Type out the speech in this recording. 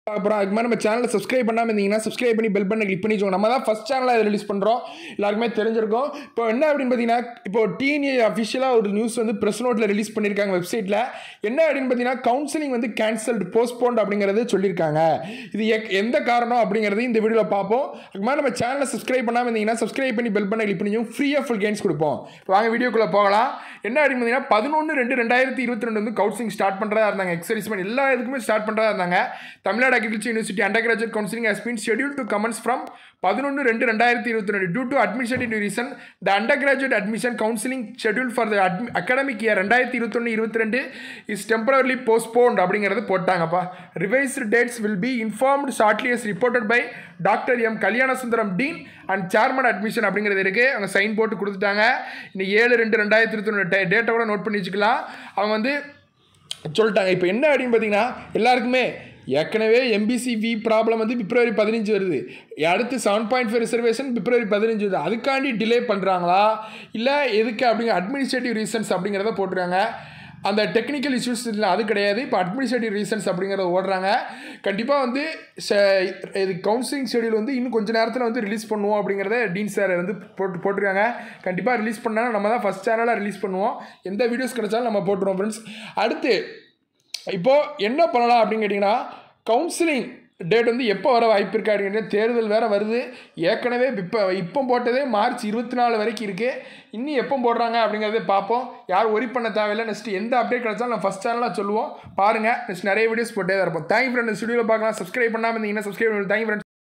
அப்புறம் அதுக்கு மாதிரி நம்ம சேனலை சப்ஸ்கிரைப் பண்ணாமல் இருந்தீங்கன்னா சப்ஸ்கிரைப் பண்ணி பெல் பண்ண கிளிக் பண்ணி வச்சுக்கோங்க நம்ம தான் ஃபஸ்ட் சேனலாக இதை ரிலீஸ் பண்ணுறோம் எல்லாருக்குமே தெரிஞ்சிருக்கும் இப்போ என்ன அப்படின்னு பார்த்தீங்கன்னா இப்போ டிஎன்ஏ அஃபிஷியலாக ஒரு நியூஸ் வந்து ப்ரெஸ் நோட்டில் ரிலீஸ் பண்ணியிருக்காங்க வெப்சைட்டில் என்ன அப்படின்னு பார்த்தீங்கன்னா கவுன்சிலிங் வந்து கேன்சல்டு போஸ்ட்போன்ட் அப்படிங்கிறது சொல்லியிருக்காங்க இது எக்- எந்த காரணம் அப்படிங்கிறது இந்த வீடியோவில் பார்ப்போம் அதுக்கு மாதிரி நம்ம சேனலை சப்ஸ்கிரைப் பண்ணாமல் இருந்தீங்கன்னா சப்ஸ்கிரைப் பண்ணி பெல் பண்ண கிளிக் பண்ணி ஃப்ரீயாக ஃபுல் கேம்ஸ் கொடுப்போம் இப்போ வாங்க வீடியோக்குள்ளே போகலாம் என்ன அப்படின்னு பார்த்தீங்கன்னா பதினொன்று ரெண்டு ரெண்டாயிரத்தி இருபத்தி ரெண்டு வந்து கவுன்சிலிங் ஸ்டார்ட் பண்ணுறதா இருந்தாங்க எக்ஸரிஸ்மெண்ட் எல்லா இதுக்குமே ஸ்டார்ட் பண்ணுறதா இருந்தாங்க Tamil Nadu agriculture university undergraduate counselling has been scheduled to commence from பதினொன்று ரெண்டு ரெண்டாயிரத்தி இருபத்தி ரெண்டு due to administrative reason the undergraduate admission counselling schedule for the academic year ரெண்டாயிரத்தி இருபத்தொன்று இருபத்தி ரெண்டு இஸ் டெம்பரரிலி போஸ்ட்போன்ட் அப்படிங்கிறது போட்டாங்கப்பா revised dates will be informed shortly is reported by doctor M Kalyanasundaram dean and chairman admission அப்படிங்கிறது இருக்குது அவங்க sign போட்டு கொடுத்துட்டாங்க இன்னைக்கு ஏழு ரெண்டு ரெண்டாயிரத்தி இருபத்தி டேட்டை கூட நோட் பண்ணி வச்சுக்கலாம் அவங்க வந்து சொல்லிட்டாங்க இப்போ என்ன அப்படின்னு பார்த்தீங்கன்னா எல்லாருக்குமே ஏற்கனவே எம்பிசி வி ப்ராப்ளம் வந்து பிப்ரவரி பதினஞ்சு வருது அடுத்து செவன் பாயிண்ட் ஃபைவ் ரிசர்வேஷன் பிப்ரவரி பதினஞ்சு வருது அதுக்காண்டி டிலே பண்ணுறாங்களா இல்லை எதுக்கு அப்படிங்கிற அட்மினிஸ்ட்ரேட்டிவ் ரீசன்ஸ் அப்படிங்கிறத போட்டுருக்காங்க அந்த டெக்னிக்கல் இஷ்யூஸ் இல்லை அது கிடையாது இப்போ அட்மினிஸ்ட்ரேட்டிவ் ரீசன்ஸ் அப்படிங்கிறத ஓடுறாங்க கண்டிப்பாக வந்து ச- இது கவுன்சிலிங் ஷெடியூல் வந்து இன்னும் கொஞ்ச நேரத்தில் வந்து ரிலீஸ் பண்ணுவோம் அப்படிங்கிறத டீன் சார் வந்து போட்டு போட்டிருக்காங்க கண்டிப்பாக ரிலீஸ் பண்ணாலும் நம்ம தான் ஃபஸ்ட் சேனலாக ரிலீஸ் பண்ணுவோம் எந்த வீடியோஸ் கிடைச்சாலும் நம்ம போட்டுருவோம் ஃப்ரெண்ட்ஸ் அடுத்து இப்போது என்ன பண்ணலாம் அப்படின்னு கேட்டிங்கன்னா கவுன்சிலிங் டேட் வந்து எப்போ வர வாய்ப்பு இருக்கா அப்படிங்கிற தேர்தல் வேறு வருது ஏற்கனவே இப்போ இப்போ போட்டதே மார்ச் இருபத்தி நாலு வரைக்கும் இருக்குது இன்னும் எப்போ போடுறாங்க அப்படிங்கிறத பார்ப்போம் யாரும் ஒரி பண்ண தேவையில்லை நெக்ஸ்ட் எந்த அப்டேட் கிடைச்சாலும் நான் ஃபஸ்ட் சேனலாக சொல்லுவோம் பாருங்கள் நெக்ஸ்ட் நிறைய வீடியோஸ் போட்டே தான் இருப்போம் தேங்க் ஃப்ரெண்ட் ஸ்டுடியோவில் பார்க்கலாம் சப்ஸ்கிரைப் பண்ணாமல் இருந்தீங்கன்னா சப்ஸ்கிரைப் பண்ணி தேங்க் ஃப்ரெண்ட்ஸ்